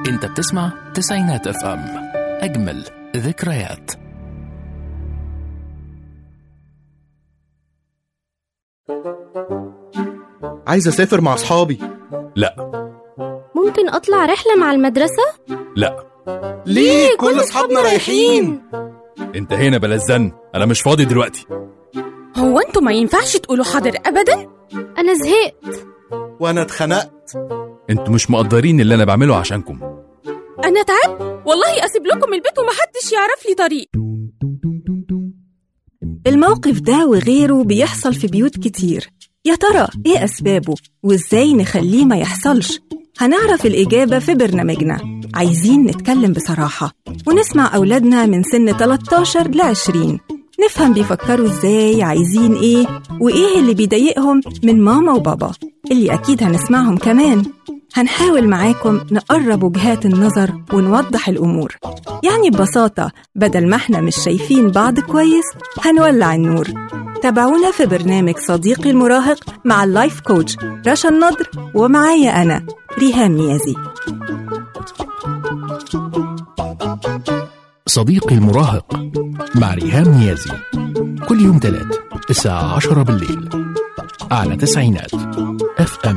انت بتسمع تسعينات اف ام اجمل ذكريات عايز اسافر مع اصحابي لا ممكن أطلع رحلة مع المدرسة؟ لا ليه كل اصحابنا رايحين انت هنا بلا الزن انا مش فاضي دلوقتي هو انتوا ما ينفعش تقولوا حاضر ابدا أنا زهقت وانا اتخنقت انتوا مش مقدرين اللي انا بعمله عشانكم انا تعبت والله اسيب لكم البيت ومحدش يعرف لي طريق الموقف ده وغيره بيحصل في بيوت كتير يا ترى ايه أسبابه وازاي نخليه ما يحصلش هنعرف الإجابة في برنامجنا عايزين نتكلم بصراحة ونسمع أولادنا من سن 13 ل 20 نفهم بيفكروا ازاي عايزين ايه وايه اللي بيضايقهم من ماما وبابا اللي أكيد هنسمعهم كمان هنحاول معاكم نقرب وجهات النظر ونوضح الأمور يعني ببساطة بدل ما احنا مش شايفين بعض كويس هنولع النور تابعونا في برنامج صديقي المراهق مع اللايف كوتش رشا النضر ومعايا أنا ريهام نيازي صديقي المراهق مع ريهام نيازي كل يوم تلات الساعة عشرة بالليل على تسعينات اف ام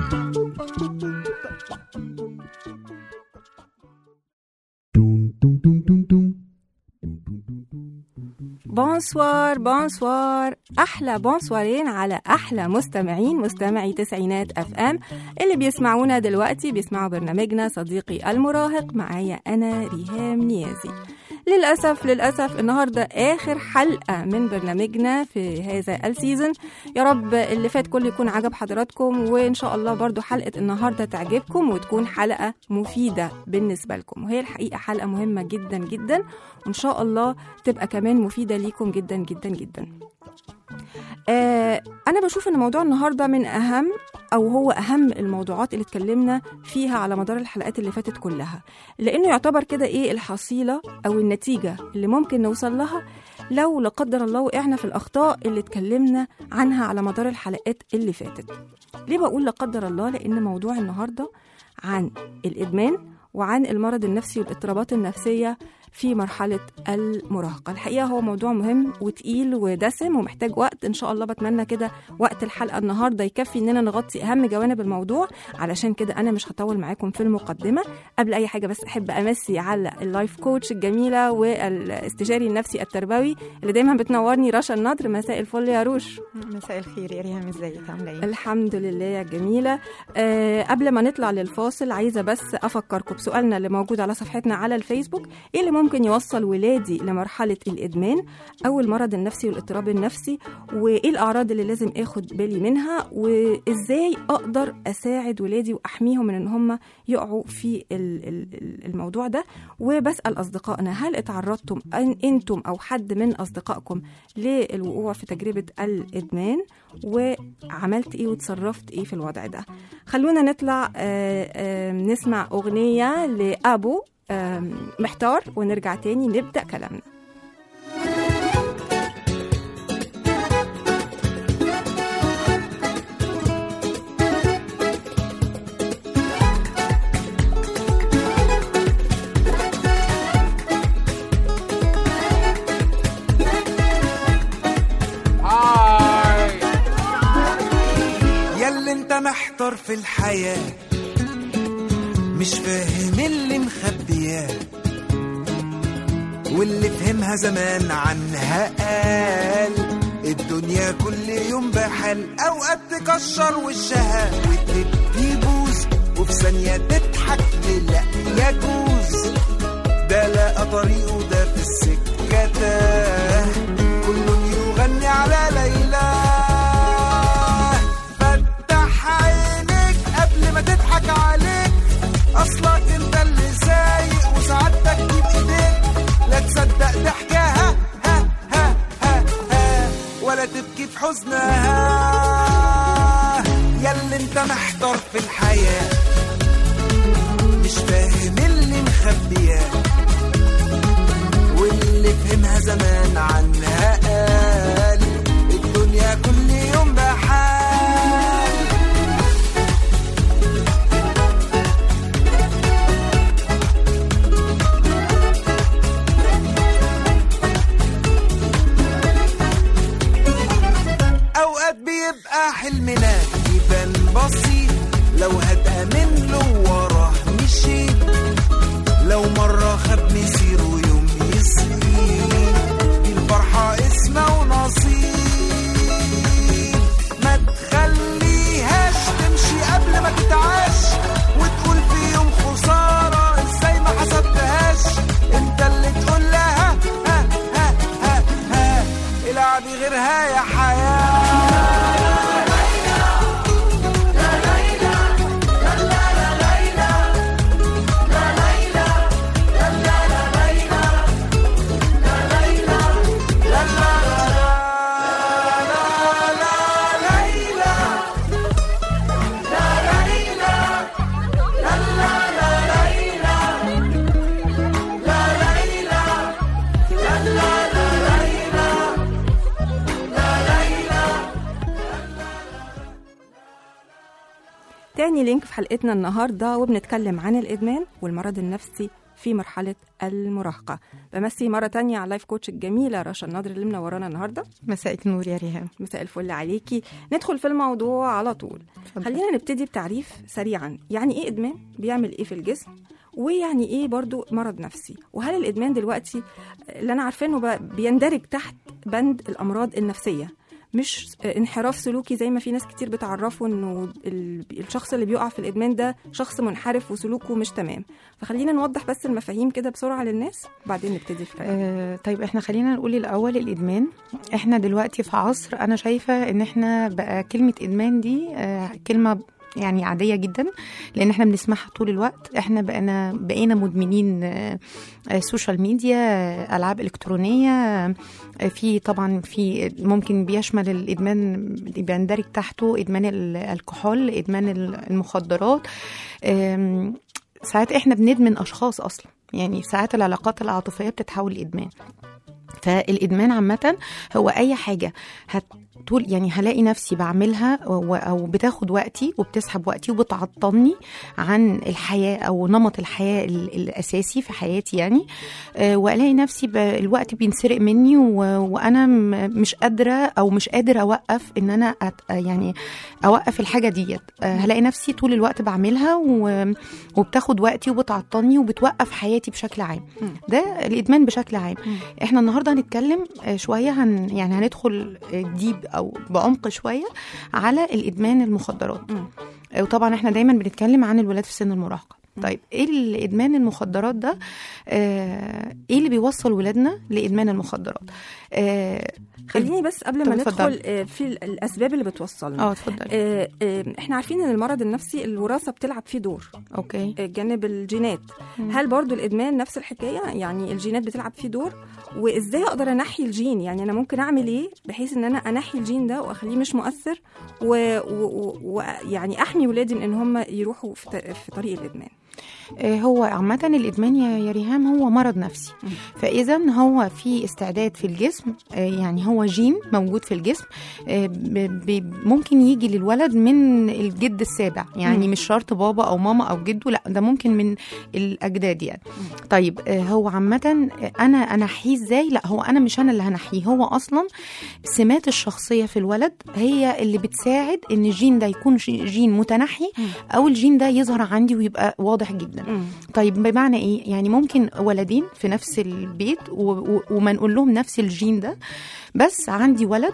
بونسوار بونسوار احلى بونسوارين على احلى مستمعين مستمعي تسعينات اف ام اللي بيسمعونا دلوقتي بيسمعوا برنامجنا صديقي المراهق معايا انا ريهام نيازي للأسف للأسف النهاردة آخر حلقة من برنامجنا في هذا السيزون يا رب اللي فات كله يكون عجب حضراتكم وإن شاء الله برضو حلقة النهاردة تعجبكم وتكون حلقة مفيدة بالنسبة لكم وهي الحقيقة حلقة مهمة جدا جدا وإن شاء الله تبقى كمان مفيدة ليكم جدا جدا جدا آه أنا بشوف إن موضوع النهاردة من أهم أو هو أهم الموضوعات اللي اتكلمنا فيها على مدار الحلقات اللي فاتت كلها لأنه يعتبر كده إيه الحصيلة أو النتيجة اللي ممكن نوصل لها لو لا قدر الله وقعنا في الأخطاء اللي اتكلمنا عنها على مدار الحلقات اللي فاتت ليه بقول لا قدر الله لأن موضوع النهاردة عن الإدمان وعن المرض النفسي والاضطرابات النفسية في مرحلة المراهقة الحقيقة هو موضوع مهم وتقيل ودسم ومحتاج وقت إن شاء الله بتمنى كده وقت الحلقة النهاردة يكفي إننا نغطي أهم جوانب الموضوع علشان كده أنا مش هطول معاكم في المقدمة قبل أي حاجة بس أحب أمسي على اللايف كوتش الجميلة والاستشاري النفسي التربوي اللي دايما بتنورني رشا النضر مساء الفل يا روش مساء الخير يا ريهام ازيك عامله ايه الحمد لله يا جميلة أه قبل ما نطلع للفاصل عايزة بس أفكركم بسؤالنا اللي موجود على صفحتنا على الفيسبوك إيه اللي ممكن يوصل ولادي لمرحلة الإدمان أو المرض النفسي والاضطراب النفسي وإيه الأعراض اللي لازم آخد بالي منها وإزاي أقدر أساعد ولادي وأحميهم من إن هم يقعوا في ال- ال- الموضوع ده وبسأل أصدقائنا هل اتعرضتم أن أنتم أو حد من أصدقائكم للوقوع في تجربة الإدمان وعملت إيه وتصرفت إيه في الوضع ده خلونا نطلع آه، آه، نسمع أغنية لأبو آم، محتار ونرجع تاني نبدأ كلامنا ياللي انت محتار في الحياة مش فاهم اللي مخبياه واللي فهمها زمان عنها قال الدنيا كل يوم بحال اوقات تكشر وشها وتبكي بوز وفي ثانية تضحك لا يجوز ده لقى طريقه ده في السكة تاه كل يغني على ليلى فتح عينيك قبل ما تضحك عليك اصلك انت اللي سايق وسعادتك دي بايديك لا تصدق ضحكها ها ها ها ها ولا تبكي في حزنها ياللي انت محتار في الحياه مش فاهم اللي مخبياه واللي فهمها زمان عنها قال الدنيا كل يوم بحال تاني لينك في حلقتنا النهاردة وبنتكلم عن الإدمان والمرض النفسي في مرحلة المراهقة بمسي مرة تانية على اللايف كوتش الجميلة رشا الناظر اللي منورانا النهاردة مساء النور يا ريهام مساء الفل عليكي ندخل في الموضوع على طول خلينا نبتدي بتعريف سريعا يعني ايه ادمان بيعمل ايه في الجسم ويعني ايه برضو مرض نفسي وهل الادمان دلوقتي اللي انا عارفاه انه بقى بيندرج تحت بند الامراض النفسيه مش انحراف سلوكي زي ما في ناس كتير بتعرفه انه ال- الشخص اللي بيقع في الادمان ده شخص منحرف وسلوكه مش تمام فخلينا نوضح بس المفاهيم كده بسرعه للناس وبعدين نبتدي في الكلام. آه طيب احنا خلينا نقول الاول الادمان احنا دلوقتي في عصر انا شايفه ان احنا بقى كلمه ادمان دي آه كلمه يعني عاديه جدا لان احنا بنسمعها طول الوقت احنا بقينا بقينا مدمنين آه، آه، سوشيال ميديا آه، العاب الكترونيه آه، في طبعا في ممكن بيشمل الادمان بيندرج تحته ادمان ال- الكحول ادمان ال- المخدرات آم، ساعات احنا بندمن اشخاص اصلا يعني ساعات العلاقات العاطفيه بتتحول لادمان فالادمان عامه هو اي حاجه هتطول يعني هلاقي نفسي بعملها و- او بتاخد وقتي وبتسحب وقتي وبتعطلني عن الحياه او نمط الحياه ال- الاساسي في حياتي يعني آه، والاقي نفسي ب- الوقت بينسرق مني و- وانا م- مش قادره او مش قادره اوقف ان انا أت يعني اوقف الحاجه ديت آه، هلاقي نفسي طول الوقت بعملها و- وبتاخد وقتي وبتعطلني وبتوقف حياتي بشكل عام ده الادمان بشكل عام احنا النهارده هنتكلم آه، شويه هن يعني هندخل ديب او بعمق شويه على الادمان المخدرات مم. آه، وطبعا احنا دايما بنتكلم عن الولاد في سن المراهقه طيب ايه الادمان المخدرات ده آه ايه اللي بيوصل ولادنا لادمان المخدرات آه خليني بس قبل ما طب ندخل اتفضلي. آه، في ال- الاسباب اللي بتوصلنا اه اتفضلي آه، آه، احنا عارفين ان المرض النفسي الوراثه بتلعب فيه دور اوكي آه، جانب الجينات مم. هل برضو الادمان نفس الحكايه يعني الجينات بتلعب فيه دور وازاي اقدر انحي الجين يعني انا ممكن اعمل ايه بحيث ان انا انحي الجين ده واخليه مش مؤثر ويعني و... و... يعني احمي ولادي من ان هم يروحوا في, ط... في طريق الادمان آه، هو عامة الإدمان يا يا ريهام هو مرض نفسي مم. فإذا هو في استعداد في الجسم آه، يعني هو جين موجود في الجسم آه، ب- ب- ممكن يجي للولد من الجد السابع يعني مم. مش شرط بابا أو ماما أو جده لا ده ممكن من الأجداد يعني طيب آه، هو عامة آه، أنا أنحيه إزاي لا هو أنا مش أنا اللي هنحيه هو أصلا سمات الشخصية في الولد هي اللي بتساعد إن الجين ده يكون ش- جين متنحي مم. أو الجين ده يظهر عندي ويبقى واضح جدا مم. طيب بمعنى ايه يعني ممكن ولدين في نفس البيت و- و- وما نقول لهم نفس الجين ده بس عندي ولد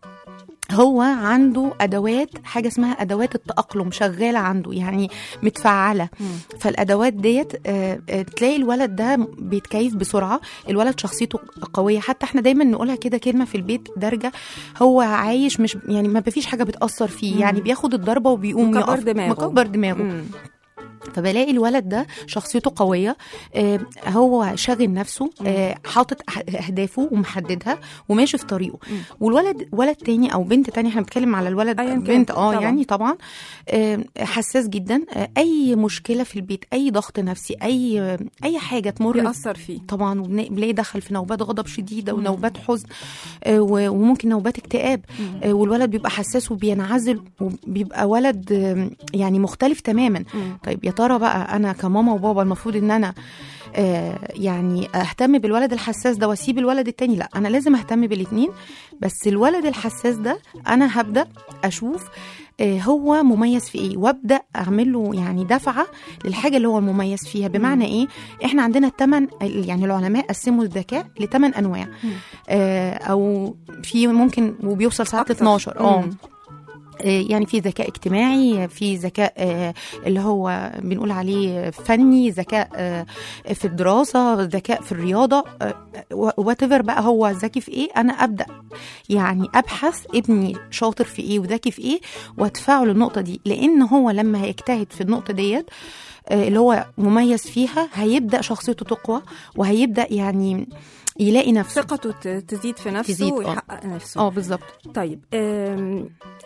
هو عنده ادوات حاجه اسمها ادوات التاقلم شغاله عنده يعني متفعله مم. فالادوات ديت آه، آه، تلاقي الولد ده بيتكيف بسرعه الولد شخصيته قويه حتى احنا دايما نقولها كده كلمه في البيت درجه هو عايش مش يعني ما فيش حاجه بتاثر فيه مم. يعني بياخد الضربه وبيقوم مكبر يقف دماغه. مكبر دماغه مم. فبلاقي الولد ده شخصيته قويه آه، هو شاغل نفسه آه، حاطط أح- اهدافه ومحددها وماشي في طريقه مم. والولد ولد تاني او بنت تانية احنا بنتكلم على الولد أياً كان، بنت اه طبعاً. يعني طبعا آه، حساس جدا آه، اي مشكله في البيت اي ضغط نفسي اي اي حاجه تمر بيأثر فيه طبعا وبن- بنلاقي دخل في نوبات غضب شديده ونوبات حزن آه، و- وممكن نوبات اكتئاب آه، والولد بيبقى حساس وبينعزل وبيبقى ولد آه، يعني مختلف تماما مم. طيب يا ترى بقى انا كماما وبابا المفروض ان انا آه يعني اهتم بالولد الحساس ده واسيب الولد التاني لا انا لازم اهتم بالاتنين بس الولد الحساس ده انا هبدا اشوف آه هو مميز في ايه وابدا اعمل له يعني دفعه للحاجه اللي هو مميز فيها بمعنى ايه احنا عندنا الثمان يعني العلماء قسموا الذكاء لثمان انواع آه او في ممكن وبيوصل ساعات ل أكتر. 12 اه مم. آه، يعني في ذكاء اجتماعي في ذكاء آه، اللي هو بنقول عليه فني ذكاء آه، في الدراسة ذكاء في الرياضة وات بقى هو ذكي في ايه انا ابدا يعني ابحث ابني شاطر في ايه وذكي في ايه وادفعه للنقطة دي لان هو لما هيجتهد في النقطة ديت آه، اللي هو مميز فيها هيبدا شخصيته تقوى وهيبدا يعني يلاقي نفسه ثقته ت- تزيد في نفسه تزيد، آه. ويحقق نفسه اه بالظبط طيب آم،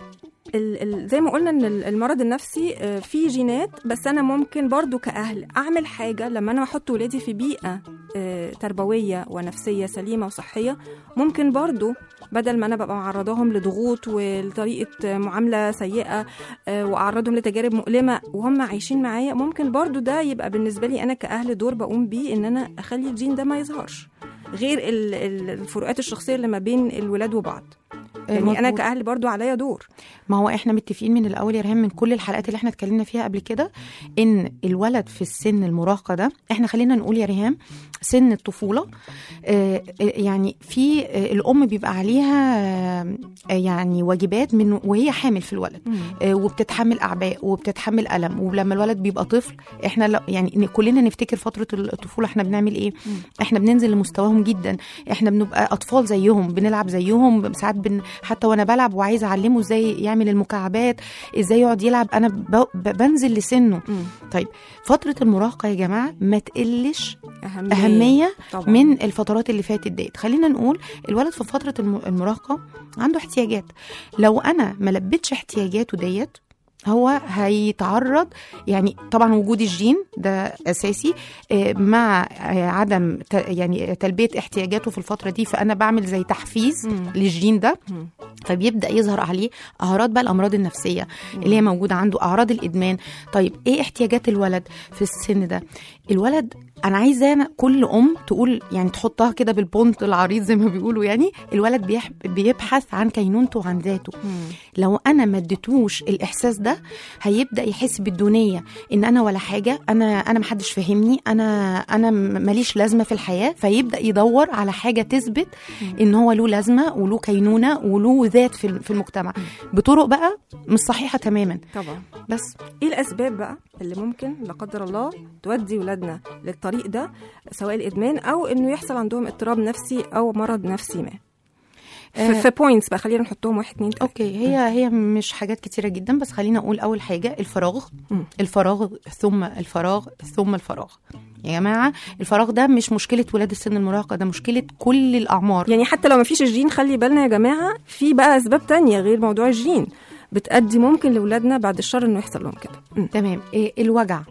ال ال زي ما قلنا ان ال- المرض النفسي آه، فيه جينات بس انا ممكن برضو كاهل اعمل حاجه لما انا احط ولادي في بيئه آه، تربويه ونفسيه سليمه وصحيه ممكن برضو بدل ما انا ببقى معرضاهم لضغوط ولطريقه معامله سيئه آه، واعرضهم لتجارب مؤلمه وهم عايشين معايا ممكن برضو ده يبقى بالنسبه لي انا كاهل دور بقوم بيه ان انا اخلي الجين ده ما يظهرش غير ال- ال- الفروقات الشخصيه اللي ما بين الولاد وبعض يعني انا مظبوط. كاهل برضو عليا دور ما هو احنا متفقين من الاول يا ريهام من كل الحلقات اللي احنا اتكلمنا فيها قبل كده ان الولد في السن المراهقه ده احنا خلينا نقول يا ريهام سن الطفوله آه، آه، يعني في آه، الام بيبقى عليها آه، يعني واجبات من وهي حامل في الولد آه، وبتتحمل اعباء وبتتحمل الم ولما الولد بيبقى طفل احنا لا- يعني ن- كلنا نفتكر فتره الطفوله احنا بنعمل ايه احنا بننزل لمستواهم جدا احنا بنبقى اطفال زيهم بنلعب زيهم ساعات بن حتى وانا بلعب وعايزه اعلمه ازاي يعمل المكعبات ازاي يقعد يلعب انا ب... ب... بنزل لسنه مم. طيب فتره المراهقه يا جماعه ما تقلش أهمية, اهميه طبعا. من الفترات اللي فاتت ديت خلينا نقول الولد في فتره الم- المراهقه عنده احتياجات لو انا ما لبيتش احتياجاته ديت هو هيتعرض يعني طبعا وجود الجين ده اساسي آه، مع آه، عدم ت- يعني تلبيه احتياجاته في الفتره دي فانا بعمل زي تحفيز مم. للجين ده مم. فبيبدا يظهر عليه اعراض بقى الامراض النفسيه اللي هي موجوده عنده اعراض الادمان طيب ايه احتياجات الولد في السن ده الولد انا عايزه انا كل ام تقول يعني تحطها كده بالبونت العريض زي ما بيقولوا يعني الولد بيح- بيبحث عن كينونته وعن ذاته مم. لو انا ما اديتوش الاحساس ده هيبدا يحس بالدونيه ان انا ولا حاجه انا انا محدش فاهمني انا انا م- ماليش لازمه في الحياه فيبدا يدور على حاجه تثبت ان هو له لازمه وله كينونه وله ذات في في المجتمع بطرق بقى مش صحيحه تماما طبعا بس ايه الاسباب بقى اللي ممكن لا قدر الله تودي ولادنا للطريق ده سواء الادمان او انه يحصل عندهم اضطراب نفسي او مرض نفسي ما آه. في, في بوينتس بقى خلينا نحطهم واحد اتنين تلاته اوكي هي هي مش حاجات كتيره جدا بس خلينا اقول اول حاجه الفراغ مم. الفراغ ثم الفراغ ثم الفراغ يا جماعه الفراغ ده مش مشكله ولاد السن المراهقه ده مشكله كل الاعمار يعني حتى لو ما فيش الجين خلي بالنا يا جماعه في بقى اسباب تانية غير موضوع الجين بتأدي ممكن لاولادنا بعد الشر انه يحصل لهم كده مم. تمام إيه الوجع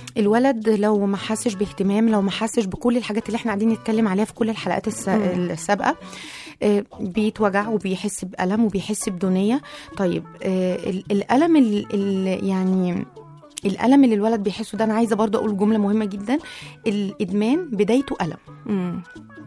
الولد لو ما حسش باهتمام لو ما حسش بكل الحاجات اللي احنا قاعدين نتكلم عليها في كل الحلقات الس- السابقه آه، بيتوجع وبيحس بألم وبيحس بدونية طيب آه، ال- الألم ال- ال- يعني الألم اللي الولد بيحسه ده أنا عايزة برضه أقول جملة مهمة جدا الإدمان بدايته ألم مم.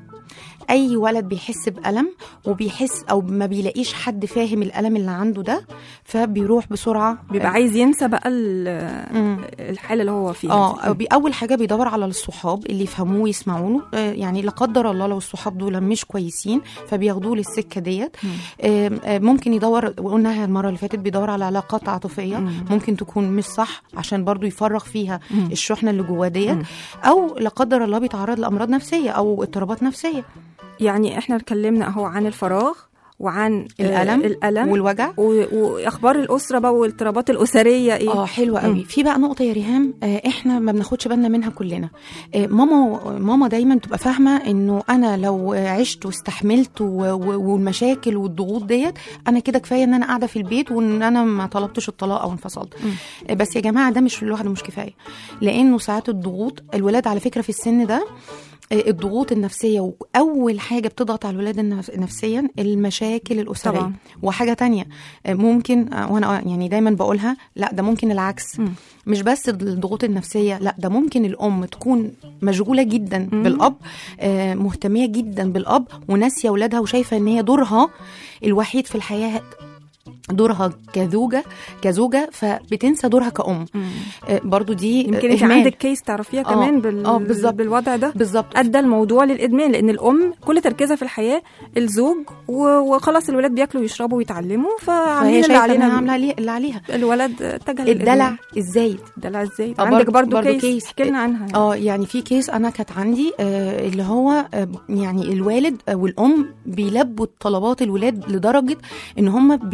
اي ولد بيحس بالم وبيحس او ما بيلاقيش حد فاهم الالم اللي عنده ده فبيروح بسرعه بيبقى عايز ينسى بقى ال- مم. الحاله اللي هو فيها اه دي. بي- اول حاجه بيدور على الصحاب اللي يفهموه ويسمعوا له آه، يعني لا قدر الله لو الصحاب دول مش كويسين فبياخدوه للسكه ديت آم، آه، ممكن يدور وقلناها المره اللي فاتت بيدور على علاقات عاطفيه مم. ممكن تكون مش صح عشان برضو يفرغ فيها مم. الشحنه اللي جواه ديت مم. او لا قدر الله بيتعرض لامراض نفسيه او اضطرابات نفسيه يعني احنا اتكلمنا اهو عن الفراغ وعن آه، الالم الالم والوجع و- واخبار الاسره بقى والاضطرابات الاسريه ايه اه حلوه قوي في بقى نقطه يا ريهام آه احنا ما بناخدش بالنا منها كلنا آه ماما ماما دايما تبقى فاهمه انه انا لو آه، عشت واستحملت و- و- والمشاكل والضغوط ديت انا كده كفايه ان انا قاعده في البيت وان انا ما طلبتش الطلاق او انفصلت آه بس يا جماعه ده مش لوحده مش كفايه لانه ساعات الضغوط الولاد على فكره في السن ده آه، الضغوط النفسية وأول حاجة بتضغط على الولاد النفس- نفسيا المشاكل الأسرية طبعاً. وحاجة تانية آه، ممكن آه، وأنا يعني دايما بقولها لا ده ممكن العكس مم. مش بس الضغوط النفسية لا ده ممكن الأم تكون مشغولة جدا بالأب آه، مهتمية جدا بالأب وناسية أولادها وشايفة إن هي دورها الوحيد في الحياة دورها كزوجة كزوجة فبتنسى دورها كأم مم. آه، برضو دي يمكن انت إهمال. عندك كيس تعرفيها آه، كمان بال... آه، بالظبط. بالوضع ده بالظبط ادى الموضوع للادمان لان الام كل تركيزها في الحياه الزوج و... وخلاص الولاد بياكلوا ويشربوا ويتعلموا فعاملين فهي اللي شايفة إنها علينا عاملة عليه- اللي عليها الولد اتجه الدلع للإدمان. الزايد الدلع ازاي آه، عندك برضو- برضو, برضو كيس, كيس. احكي لنا عنها يعني. اه يعني في كيس انا كانت عندي آه اللي هو آه يعني الوالد آه والام بيلبوا طلبات الولاد لدرجه ان هم بيلبوا لهم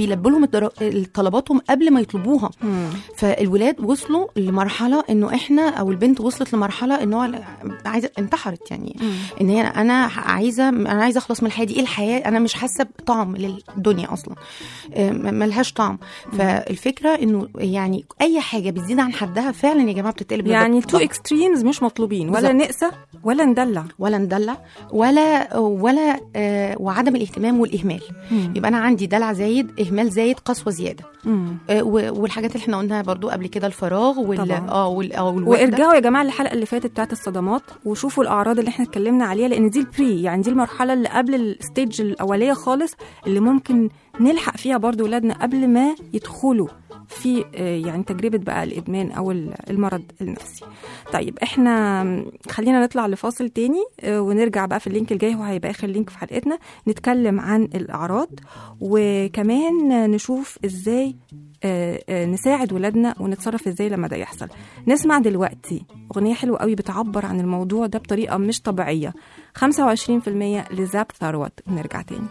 الدر- طلباتهم قبل ما يطلبوها فالولاد وصلوا لمرحله انه احنا او البنت وصلت لمرحله ان هو عايزه انتحرت يعني ان هي انا عايزه انا عايزه اخلص من الحياه دي ايه الحياه انا مش حاسه بطعم للدنيا اصلا آه، م- ملهاش طعم فالفكره انه يعني اي حاجه بتزيد عن حدها فعلا يا جماعه بتتقلب يعني لضد تو بعض. اكستريمز مش مطلوبين ولا بالظبط. نقسى ولا ندلع ولا ندلع ولا ولا آه وعدم الاهتمام والاهمال يبقى انا عندي دلع زايد اهمال زايد قسوه زياده مم. آه و- والحاجات اللي احنا قلناها برضو قبل كده الفراغ وال طبعاً. اه وال اه والوحدة. وارجعوا يا جماعه للحلقه اللي فاتت بتاعت الصدمات وشوفوا الاعراض اللي احنا اتكلمنا عليها لان دي البري يعني دي المرحله اللي قبل الستيج الاوليه خالص اللي ممكن نلحق فيها برضو ولادنا قبل ما يدخلوا في آه، يعني تجربه بقى الادمان او ال- المرض النفسي طيب احنا م، خلينا نطلع لفاصل تاني آه، ونرجع بقى في اللينك الجاي هو هيبقى اخر لينك في حلقتنا نتكلم عن الاعراض وكمان آه، نشوف ازاي آه، آه، نساعد ولادنا ونتصرف ازاي لما ده يحصل نسمع دلوقتي اغنيه حلوه قوي بتعبر عن الموضوع ده بطريقه مش طبيعيه 25% لزاب ثروت ونرجع تاني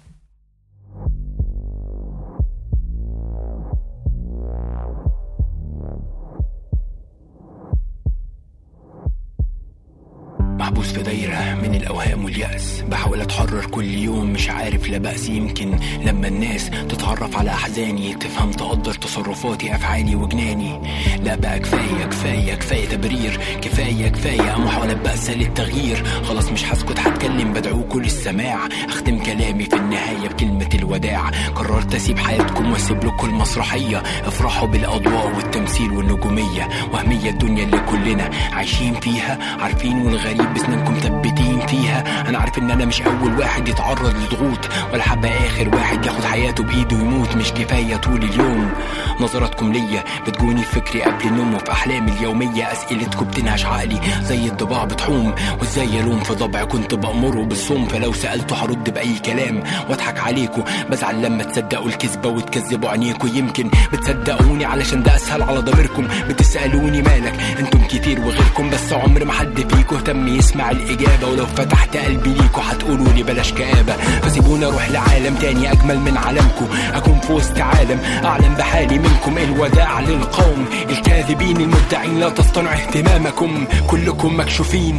محبوس في دايرة من الأوهام واليأس بحاول أتحرر كل يوم مش عارف لا بأس يمكن لما الناس تتعرف على أحزاني تفهم تقدر تصرفاتي أفعالي وجناني لا بقى كفاية كفاية كفاية تبرير كفاية كفاية محاولة بأس للتغيير خلاص مش هسكت هتكلم بدعوكوا للسماع أختم كلامي في النهاية بكلمة الوداع قررت أسيب حياتكم وأسيب لكم المسرحية افرحوا بالأضواء والتمثيل والنجومية وهمية الدنيا اللي كلنا عايشين فيها عارفين والغريب بسنانكم ثبتين فيها انا عارف ان انا مش اول واحد يتعرض لضغوط ولا حابة اخر واحد ياخد حياته بايده ويموت مش كفاية طول اليوم نظراتكم ليا بتجوني في فكري قبل النوم وفي احلامي اليومية اسئلتكم بتنهش عقلي زي الضباع بتحوم وازاي الوم في ضبع كنت بأمره بالصوم فلو سألته هرد بأي كلام واضحك عليكم بزعل لما تصدقوا الكذبة وتكذبوا عينيكم يمكن بتصدقوني علشان ده اسهل على ضميركم بتسألوني مالك انتم كتير وغيركم بس عمر ما حد فيكم اهتم يسمع الإجابة ولو فتحت قلبي ليكوا هتقولوا لي بلاش كآبة فسيبوني اروح لعالم تاني اجمل من عالمكم اكون في وسط عالم اعلم بحالي منكم الوداع للقوم الكاذبين المدعين لا تصطنع اهتمامكم كلكم مكشوفين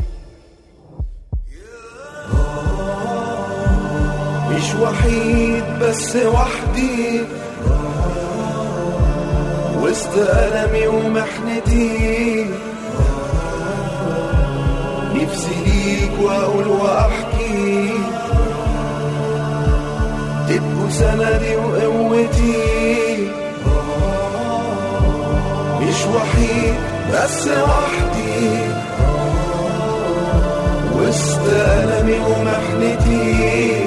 مش وحيد بس وحدي وسط ألمي ومحنتي نفسي ليك وأقول وأحكي تبقوا سندي وقوتي مش وحيد بس وحدي وسط ألمي ومحنتي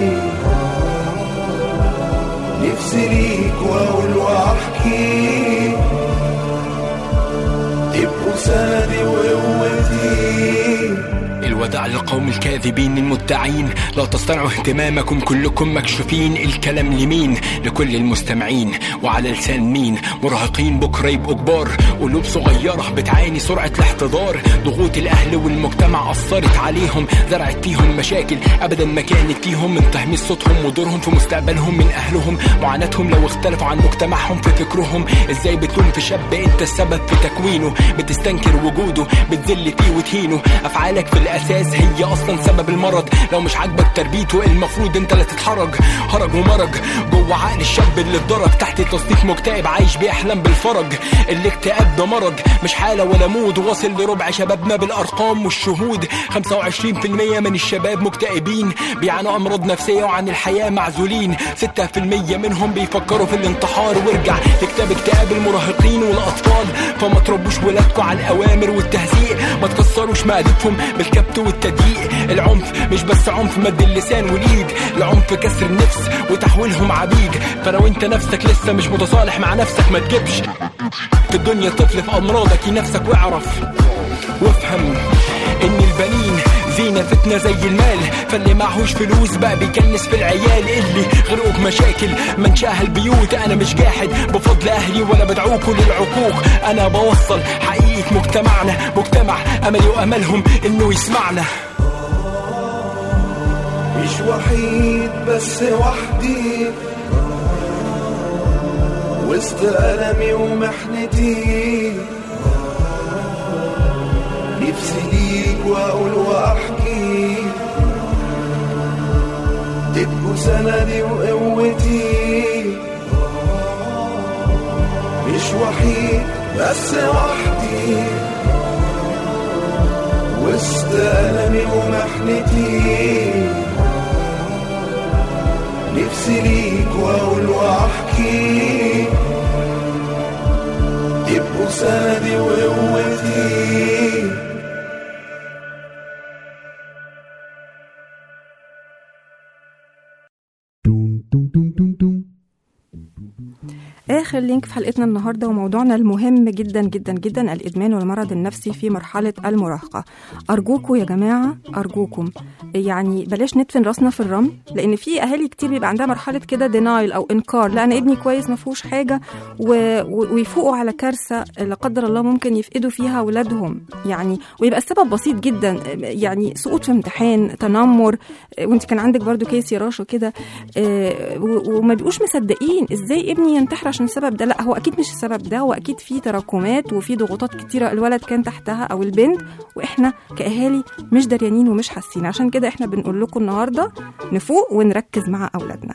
نفسي ليك واقول واحكي تبقوا سندي وقوتي الوداع للقوم الكاذبين المدعين لا تصطنعوا اهتمامكم كلكم مكشوفين الكلام لمين لكل المستمعين وعلى لسان مين مراهقين بكرة يبقوا كبار قلوب صغيرة بتعاني سرعة الاحتضار ضغوط الأهل والمجتمع أثرت عليهم زرعت فيهم مشاكل أبدا ما كانت ليهم من تهميش صوتهم ودورهم في مستقبلهم من أهلهم معاناتهم لو اختلفوا عن مجتمعهم في فكرهم ازاي بتلوم في شاب انت السبب في تكوينه بتستنكر وجوده بتذل فيه وتهينه افعالك في الاساس هي اصلا سبب المرض لو مش عاجبك تربيته المفروض انت اللي تتحرج هرج ومرج جوه عقل الشاب اللي اتضرب تحت تصنيف مكتئب عايش بيحلم بالفرج الاكتئاب ده مرض مش حاله ولا مود واصل لربع شبابنا بالارقام والشهود 25% من الشباب مكتئبين بيعانوا امراض نفسيه وعن الحياه معزولين 6% منهم بيفكروا في الانتحار وارجع لكتاب اكتئاب المراهقين والاطفال فما تربوش ولادكم على الاوامر والتهزيء ما تكسروش معدتهم بالكبت والتضييق العنف مش بس عنف مد اللسان والايد العنف كسر النفس وتحويلهم عبيد فلو انت نفسك لسه مش متصالح مع نفسك ما تجيبش في الدنيا طفل في امراضك نفسك واعرف وافهم ان البنين زينة فتنة زي المال فاللي معهوش فلوس بقى بيكنس في العيال اللي غرقوا بمشاكل منشاها البيوت انا مش جاحد بفضل اهلي ولا بدعوكوا للعقوق انا بوصل حقيقة مجتمعنا مجتمع املي واملهم انه يسمعنا مش وحيد بس وحدي وسط ألمي ومحنتي نفسي ليك وأقول وأحكي تبقوا سندي وقوتي مش وحيد بس وحدي وسط ألمي ومحنتي نفسي ليك وأقول وأحكي تبقوا سندي وقوتي آخر لينك في حلقتنا النهاردة وموضوعنا المهم جدا جدا جدا الإدمان والمرض النفسي في مرحلة المراهقة أرجوكم يا جماعة أرجوكم يعني بلاش ندفن راسنا في الرمل لأن في أهالي كتير بيبقى عندها مرحلة كده دينايل أو إنكار لا أنا ابني كويس ما فيهوش حاجة و... و... ويفوقوا على كارثة لا قدر الله ممكن يفقدوا فيها أولادهم يعني ويبقى السبب بسيط جدا يعني سقوط في امتحان تنمر وانت كان عندك برضو كيس يا راشا كده آه، و- وما بيبقوش مصدقين ازاي ابني ينتحر عشان السبب ده لا هو اكيد مش السبب ده هو اكيد في تراكمات وفي ضغوطات كتيره الولد كان تحتها او البنت واحنا كاهالي مش دريانين ومش حاسين عشان كده احنا بنقول لكم النهارده نفوق ونركز مع اولادنا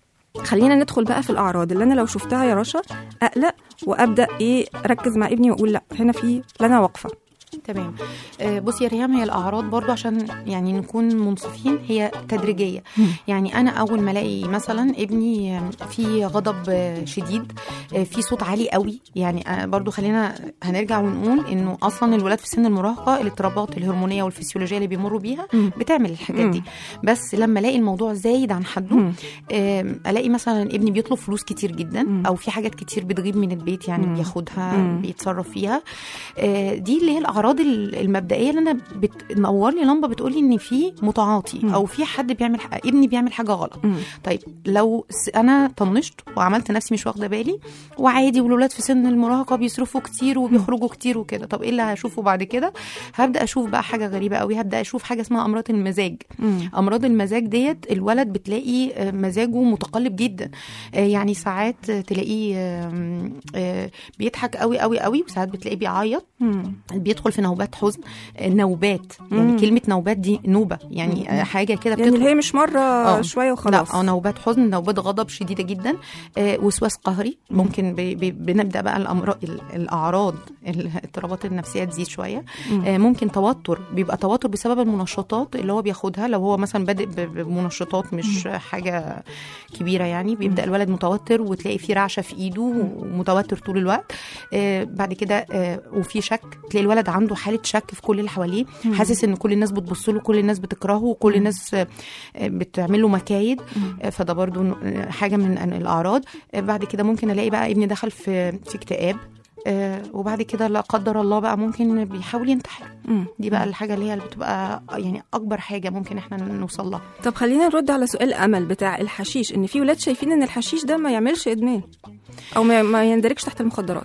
خلينا ندخل بقى في الاعراض اللي انا لو شفتها يا رشا اقلق وابدا ايه اركز مع ابني واقول لا هنا في لنا واقفه تمام آه، بصي يا ريهام هي الاعراض برضو عشان يعني نكون منصفين هي تدريجيه يعني انا اول ما الاقي مثلا ابني آه، في غضب آه، شديد آه، في صوت عالي قوي يعني آه، برضو خلينا هنرجع ونقول انه اصلا الولاد في سن المراهقه الاضطرابات الهرمونيه والفسيولوجيه اللي بيمروا بيها مم. بتعمل الحاجات دي بس لما الاقي الموضوع زايد عن حده مم. آم، الاقي مثلا ابني بيطلب فلوس كتير جدا مم. او في حاجات كتير بتغيب من البيت يعني مم. بياخدها مم. بيتصرف فيها آه، دي اللي هي الاعراض ال- المبدئيه اللي انا بتنور لي لمبه بتقول لي ان في متعاطي مم. او في حد بيعمل ح- ابني بيعمل حاجه غلط مم. طيب لو س- انا طنشت وعملت نفسي مش واخده بالي وعادي والولاد في سن المراهقه بيصرفوا كتير وبيخرجوا كتير وكده طب ايه اللي هشوفه بعد كده هبدا اشوف بقى حاجه غريبه قوي هبدا اشوف حاجه اسمها امراض المزاج مم. امراض المزاج ديت الولد بتلاقي آه، مزاجه متقلب جدا آه، يعني ساعات آه، تلاقيه آم، آه، بيضحك قوي قوي قوي وساعات بتلاقيه بيعيط مم. بيدخل في نوبات حزن آه، نوبات يعني مم. كلمه نوبات دي نوبه يعني آه، حاجه كده يعني اللي بتدخل هي مش مره آه. شويه وخلاص لا او نوبات حزن نوبات غضب شديده جدا آه، وسواس قهري ممكن ب- ب- بنبدا بقى الامراض ال- الاعراض الاضطرابات النفسيه تزيد شويه مم. آه، ممكن توتر بيبقى توتر بسبب المنشطات اللي هو بياخدها لو هو مثلا بادئ ب- بمنشطات مش حاجه كبيره يعني بيبدا الولد متوتر وتلاقي فيه رعشه في ايده ومتوتر طول الوقت آه، بعد كده آه، وفي شك تلاقي الولد عنده حاله شك في كل اللي حواليه حاسس ان كل الناس بتبص له كل الناس بتكرهه وكل الناس آه، آه، بتعمل له مكايد آه، فده برضو ن- حاجه من أن- الاعراض آه، بعد كده ممكن الاقي بقى ابني دخل في في اكتئاب آه، وبعد كده لا قدر الله بقى ممكن بيحاول ينتحر مم. دي بقى الحاجه اللي هي اللي بتبقى يعني اكبر حاجه ممكن احنا نوصل لها طب خلينا نرد على سؤال امل بتاع الحشيش ان في ولاد شايفين ان الحشيش ده ما يعملش ادمان او ما, ما يندرجش تحت المخدرات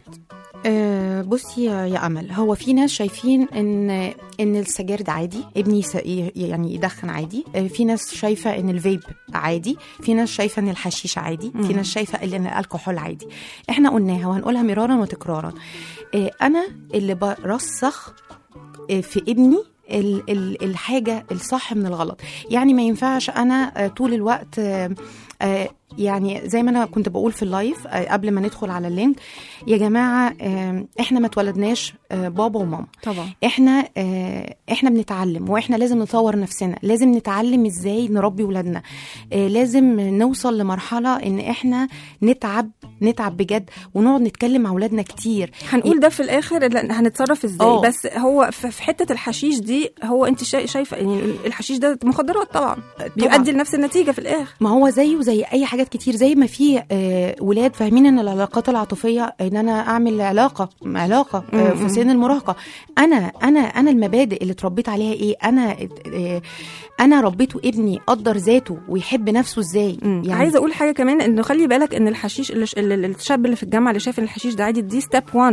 أه بصي يا يا امل هو في ناس شايفين ان ان السجاير ده عادي ابني يس- ي- يعني يدخن عادي أه في ناس شايفه ان الفيب عادي في ناس شايفه ان الحشيش عادي في ناس شايفه ان الكحول عادي احنا قلناها وهنقولها مرارا وتكرارا أه انا اللي برسخ آه، في ابني ال- ال- الحاجة الصح من الغلط يعني ما ينفعش أنا آه، طول الوقت آه، آه، يعني زي ما أنا كنت بقول في اللايف آه، قبل ما ندخل على اللينك يا جماعة آه، إحنا ما اتولدناش آه، بابا وماما طبعا احنا آه احنا بنتعلم واحنا لازم نطور نفسنا لازم نتعلم ازاي نربي ولادنا آه لازم نوصل لمرحله ان احنا نتعب نتعب بجد ونقعد نتكلم مع ولادنا كتير هنقول ده في الاخر لا، هنتصرف ازاي آه. بس هو في في حته الحشيش دي هو انت شا- شايفه يعني الحشيش ده مخدرات طبعا بيؤدي لنفس النتيجه في الاخر ما هو زيه زي اي حاجات كتير زي ما في آه ولاد فاهمين ان العلاقات العاطفيه ان انا اعمل علاقه علاقه آه في سن المراهقه انا انا انا المبادئ اللي اتربيت عليها ايه انا آه انا ربيته ابني قدر ذاته ويحب نفسه ازاي يعني عايزه اقول حاجه كمان انه خلي بالك ان الحشيش اللي اللي- اللي الشاب اللي في الجامعه اللي شايف ان الحشيش ده عادي دي ستيب 1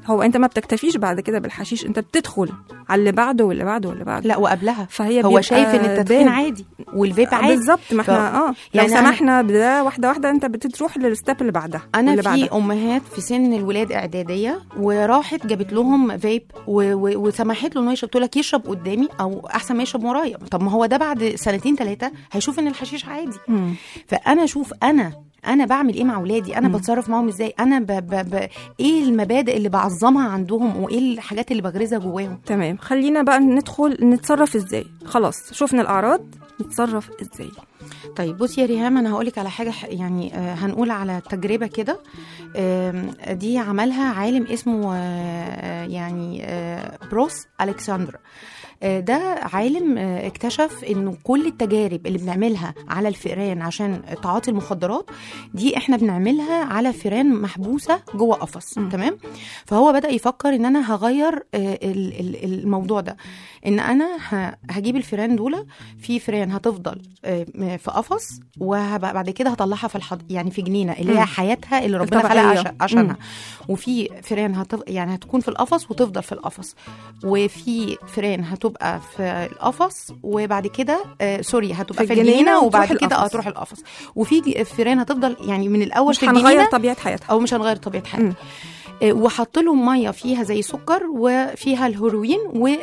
هو انت ما بتكتفيش بعد كده بالحشيش انت بتدخل على اللي بعده واللي بعده واللي بعده لا وقبلها فهي هو بيبقى شايف ان التدخين باب. عادي والفيب آه، عادي بالظبط ما احنا ف- اه يعني يعني لو أنا- سمحنا بده واحده واحده انت بتروح للستيب اللي بعدها انا واللي في بعدها. امهات في سن الولاد اعداديه وراحت جابت لهم فيب و... و... وسمحت له انه يشرب تقول لك يشرب قدامي او احسن ما يشرب ورايا طب ما هو ده بعد سنتين ثلاثه هيشوف ان الحشيش عادي مم. فانا اشوف انا انا بعمل ايه مع اولادي انا مم. بتصرف معاهم ازاي انا ب... ب... ب... ايه المبادئ اللي بعظمها عندهم وايه الحاجات اللي بغرزها جواهم تمام خلينا بقى ندخل نتصرف ازاي خلاص شفنا الاعراض نتصرف ازاي طيب بصي يا ريهام انا هقولك على حاجه ح- يعني آه، هنقول على تجربه كده آم، دي عملها عالم اسمه آه، يعني آه، بروس الكسندر آه، ده عالم آه، اكتشف انه كل التجارب اللي بنعملها على الفئران عشان تعاطي المخدرات دي احنا بنعملها على فئران محبوسه جوه قفص م. تمام فهو بدا يفكر ان انا هغير آه، ال- ال- الموضوع ده ان انا ه- هجيب الفئران دول في فئران هتفضل آه، م- في قفص وبعد كده هطلعها في الحض... يعني في جنينه اللي مم. هي حياتها اللي ربنا خلقها الطبيعية. عش... عشانها مم. وفي فئران هتف... يعني هتكون في القفص وتفضل في القفص وفي فئران هتبقى في القفص وبعد كده آه سوري هتبقى في في, الجنينة الجنينه وتروح وبعد كده اه القفص. تروح القفص وفي ج- فئران هتفضل يعني من الاول مش في هنغير الجنينه طبيعه حياتها او مش هنغير طبيعه مم. حياتها آه، وحط لهم ميه فيها زي سكر وفيها الهيروين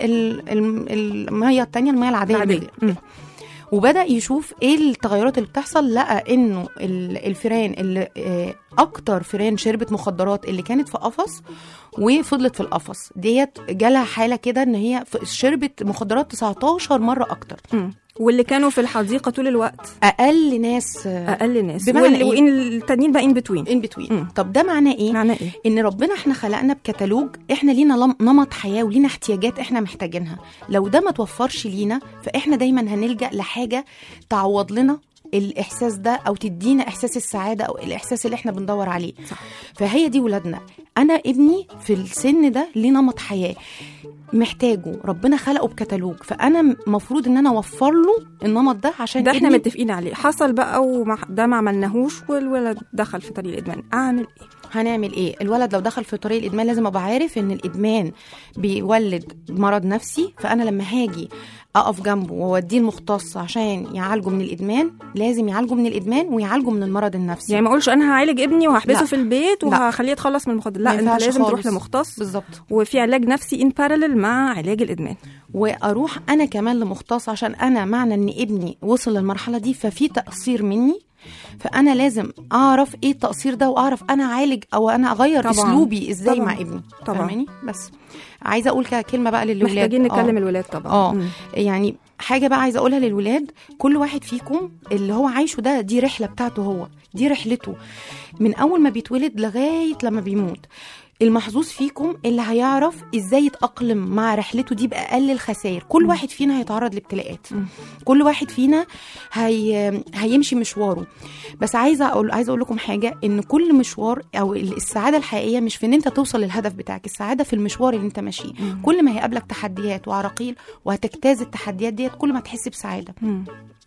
والميه التانية الميه العاديه العادية. اللي- مم. وبدا يشوف ايه التغيرات اللي بتحصل لقى انه ال- الفيران اللي آه، اكتر فيران شربت مخدرات اللي كانت في قفص وفضلت في القفص ديت جالها حاله كده ان هي ف- شربت مخدرات 19 مره اكتر مم. واللي كانوا في الحديقه طول الوقت اقل ناس اقل ناس بمعنى واللي إيه؟ وإن التانيين بقى ان بتوين ان بتوين مم. طب ده معناه ايه معناه ايه ان ربنا احنا خلقنا بكتالوج احنا لينا لم- نمط حياه ولينا احتياجات احنا محتاجينها لو ده ما توفرش لينا فاحنا دايما هنلجا لحاجه تعوض لنا الاحساس ده او تدينا احساس السعاده او الاحساس اللي احنا بندور عليه صح. فهي دي ولادنا انا ابني في السن ده ليه نمط حياه محتاجه ربنا خلقه بكتالوج فانا مفروض ان انا اوفر له النمط ده عشان ده احنا ابني متفقين عليه حصل بقى وما ده ما عملناهوش والولد دخل في طريق الادمان اعمل ايه هنعمل ايه الولد لو دخل في طريق الادمان لازم ابقى عارف ان الادمان بيولد مرض نفسي فانا لما هاجي اقف جنبه واوديه المختص عشان يعالجه من الادمان لازم يعالجه من الادمان ويعالجه من المرض النفسي يعني ما اقولش انا هعالج ابني وهحبسه لا. في البيت لا. وهخليه يتخلص من المخدرات لا ما انت ينفعش لازم تروح خالص. لمختص بالظبط وفي علاج نفسي ان باراليل مع علاج الادمان واروح انا كمان لمختص عشان انا معنى ان ابني وصل للمرحله دي ففي تقصير مني فانا لازم اعرف ايه التقصير ده واعرف انا اعالج او انا اغير طبعاً. اسلوبي ازاي طبعاً. مع ابني طبعاً. فاهماني بس عايزه اقول كده كلمه بقى للولاد محتاجين آه. نكلم الولاد طبعا اه مم. يعني حاجه بقى عايزه اقولها للولاد كل واحد فيكم اللي هو عايشه ده دي رحله بتاعته هو دي رحلته من اول ما بيتولد لغايه لما بيموت المحظوظ فيكم اللي هيعرف ازاي يتاقلم مع رحلته دي باقل الخسائر كل واحد فينا هيتعرض لابتلاءات مم. كل واحد فينا هي... هيمشي مشواره بس عايزه اقول عايزه اقول لكم حاجه ان كل مشوار او السعاده الحقيقيه مش في ان انت توصل للهدف بتاعك السعاده في المشوار اللي انت ماشيه كل ما هيقابلك تحديات وعراقيل وهتجتاز التحديات ديت كل ما تحس بسعاده مم.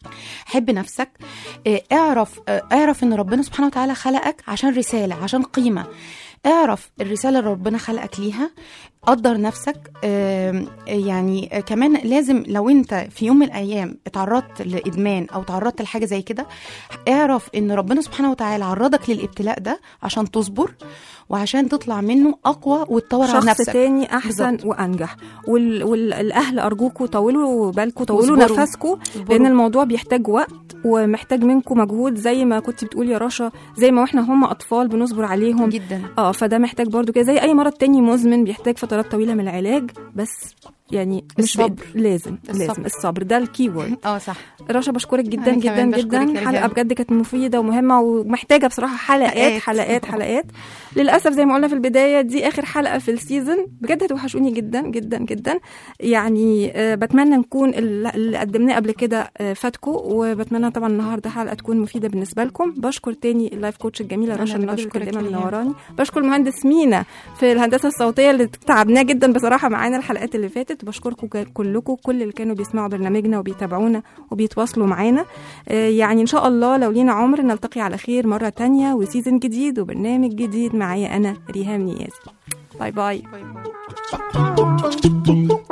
حب نفسك آه، اعرف آه، اعرف ان ربنا سبحانه وتعالى خلقك عشان رساله عشان قيمه اعرف الرساله اللي ربنا خلقك ليها قدر نفسك آم، يعني آه، كمان لازم لو انت في يوم من الايام اتعرضت لادمان او تعرضت لحاجه زي كده اعرف ان ربنا سبحانه وتعالى عرضك للابتلاء ده عشان تصبر وعشان تطلع منه اقوى وتطور على شخص نفسك تاني احسن بالظبط. وانجح وال... والاهل ارجوكوا طولوا بالكم طولوا واصبروا. نفسكم اصبروا. لان الموضوع بيحتاج وقت ومحتاج منكم مجهود زي ما كنت بتقولي يا رشا زي ما احنا هم اطفال بنصبر عليهم جدا اه فده محتاج برضو كده زي اي مرض تاني مزمن بيحتاج فترات طويله من العلاج بس يعني مش الصبر. بإيد- لازم الصبر. لازم الصبر ده الكي وورد اه صح رشا بشكرك جدا أنا جدا كمان بشكرك جدا يا حلقه ريهام. بجد كانت مفيده ومهمه ومحتاجه بصراحه حلقات حلقات. حلقات حلقات للاسف زي ما قلنا في البدايه دي اخر حلقه في السيزون بجد هتوحشوني جدا جدا جدا يعني آه، بتمنى نكون اللي اللي قدمناه قبل كده آه، فاتكم وبتمنى طبعا النهارده حلقه تكون مفيده بالنسبه لكم بشكر تاني اللايف كوتش الجميله أنا رشا اللي الناظر بشكرك اللي دايما يا ريهام. منوراني بشكر المهندس مينا في الهندسه الصوتيه اللي تعبناه جدا بصراحه معانا الحلقات اللي فاتت وبشكركم ك- كلكم كل اللي كانوا بيسمعوا برنامجنا وبيتابعونا وبيتواصلوا معانا آه، يعني ان شاء الله لو لينا عمر نلتقي على خير مره تانية وسيزون جديد وبرنامج جديد معايا انا ريهام نيازي باي باي باي باي.